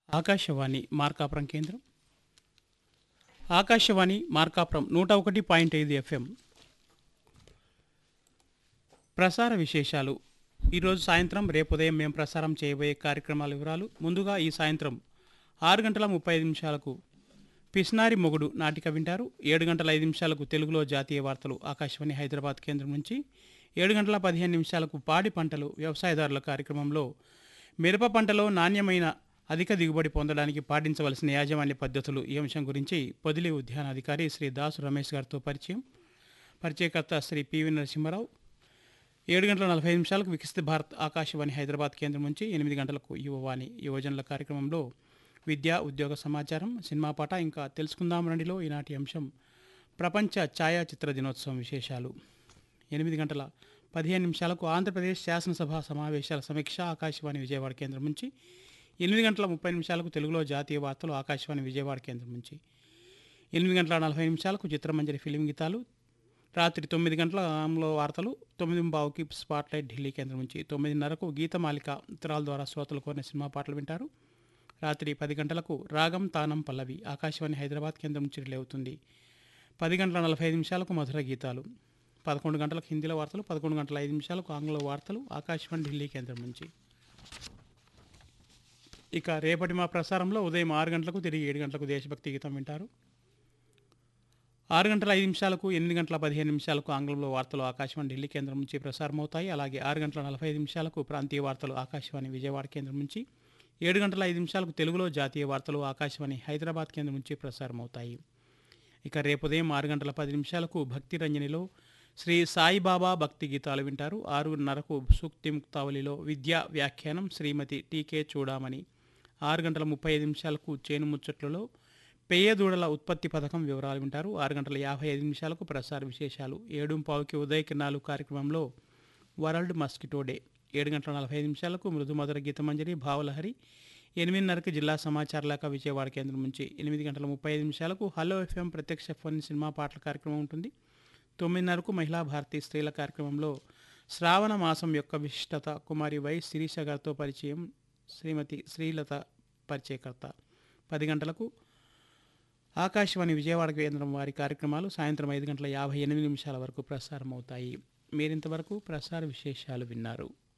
ఆకాశవాణి మార్కాపురం కేంద్రం ఆకాశవాణి మార్కాపురం నూట ఒకటి పాయింట్ ఐదు ఎఫ్ఎం ప్రసార విశేషాలు ఈరోజు సాయంత్రం రేపు ఉదయం మేము ప్రసారం చేయబోయే కార్యక్రమాల వివరాలు ముందుగా ఈ సాయంత్రం ఆరు గంటల ముప్పై ఐదు నిమిషాలకు పిస్నారి మొగుడు నాటిక వింటారు ఏడు గంటల ఐదు నిమిషాలకు తెలుగులో జాతీయ వార్తలు ఆకాశవాణి హైదరాబాద్ కేంద్రం నుంచి ఏడు గంటల పదిహేను నిమిషాలకు పాడి పంటలు వ్యవసాయదారుల కార్యక్రమంలో మిరప పంటలో నాణ్యమైన అధిక దిగుబడి పొందడానికి పాటించవలసిన యాజమాన్య పద్ధతులు ఈ అంశం గురించి పొదిలి ఉద్యానాధికారి శ్రీ దాసు రమేష్ గారితో పరిచయం పరిచయకర్త శ్రీ పివి నరసింహారావు ఏడు గంటల నలభై నిమిషాలకు వికసిత భారత్ ఆకాశవాణి హైదరాబాద్ కేంద్రం నుంచి ఎనిమిది గంటలకు యువవాణి యువజనుల కార్యక్రమంలో విద్యా ఉద్యోగ సమాచారం సినిమా పాట ఇంకా తెలుసుకుందాం రండిలో ఈనాటి అంశం ప్రపంచ ఛాయాచిత్ర దినోత్సవం విశేషాలు ఎనిమిది గంటల పదిహేను నిమిషాలకు ఆంధ్రప్రదేశ్ శాసనసభ సమావేశాల సమీక్ష ఆకాశవాణి విజయవాడ కేంద్రం నుంచి ఎనిమిది గంటల ముప్పై నిమిషాలకు తెలుగులో జాతీయ వార్తలు ఆకాశవాణి విజయవాడ కేంద్రం నుంచి ఎనిమిది గంటల నలభై నిమిషాలకు చిత్రమంజరి ఫిలిం గీతాలు రాత్రి తొమ్మిది గంటల ఆంగ్ల వార్తలు తొమ్మిది బావుకి స్పాట్లైట్ ఢిల్లీ కేంద్రం నుంచి తొమ్మిదిన్నరకు గీతమాలిక ఉత్తరాల ద్వారా శ్రోతలు కోరిన సినిమా పాటలు వింటారు రాత్రి పది గంటలకు రాగం తానం పల్లవి ఆకాశవాణి హైదరాబాద్ కేంద్రం నుంచి రిలే అవుతుంది పది గంటల నలభై ఐదు నిమిషాలకు మధుర గీతాలు పదకొండు గంటలకు హిందీలో వార్తలు పదకొండు గంటల ఐదు నిమిషాలకు ఆంగ్ల వార్తలు ఆకాశవాణి ఢిల్లీ కేంద్రం నుంచి ఇక రేపటి మా ప్రసారంలో ఉదయం ఆరు గంటలకు తిరిగి ఏడు గంటలకు దేశభక్తి గీతం వింటారు ఆరు గంటల ఐదు నిమిషాలకు ఎనిమిది గంటల పదిహేను నిమిషాలకు ఆంగ్లంలో వార్తలు ఆకాశవాణి ఢిల్లీ కేంద్రం నుంచి ప్రసారం అవుతాయి అలాగే ఆరు గంటల నలభై ఐదు నిమిషాలకు ప్రాంతీయ వార్తలు ఆకాశవాణి విజయవాడ కేంద్రం నుంచి ఏడు గంటల ఐదు నిమిషాలకు తెలుగులో జాతీయ వార్తలు ఆకాశవాణి హైదరాబాద్ కేంద్రం నుంచి ప్రసారం అవుతాయి ఇక రేపు ఉదయం ఆరు గంటల పది నిమిషాలకు భక్తి రంజనిలో శ్రీ సాయిబాబా భక్తి గీతాలు వింటారు ఆరున్నరకు సూక్తి ముక్తావళిలో విద్యా వ్యాఖ్యానం శ్రీమతి టీకే చూడామని ఆరు గంటల ముప్పై ఐదు నిమిషాలకు చేను ముచ్చట్లలో పెయ్యదూడల ఉత్పత్తి పథకం వివరాలు వింటారు ఆరు గంటల యాభై ఐదు నిమిషాలకు ప్రసార విశేషాలు ఏడు పావుకి ఉదయ కిరణాలు కార్యక్రమంలో వరల్డ్ మస్కిటో డే ఏడు గంటల నలభై ఐదు నిమిషాలకు మృదుమధుర గీతమంజరి భావలహరి ఎనిమిదిన్నరకు జిల్లా సమాచార లేఖ విజయవాడ కేంద్రం నుంచి ఎనిమిది గంటల ముప్పై ఐదు నిమిషాలకు హలో ఎఫ్ఎం ప్రత్యక్ష ఫోన్ సినిమా పాటల కార్యక్రమం ఉంటుంది తొమ్మిదిన్నరకు మహిళా భారతి స్త్రీల కార్యక్రమంలో శ్రావణ మాసం యొక్క విశిష్టత కుమారి వై శిరీష గారితో పరిచయం శ్రీమతి శ్రీలత పరిచయకర్త పది గంటలకు ఆకాశవాణి విజయవాడ కేంద్రం వారి కార్యక్రమాలు సాయంత్రం ఐదు గంటల యాభై ఎనిమిది నిమిషాల వరకు ప్రసారం అవుతాయి మీరింతవరకు ప్రసార విశేషాలు విన్నారు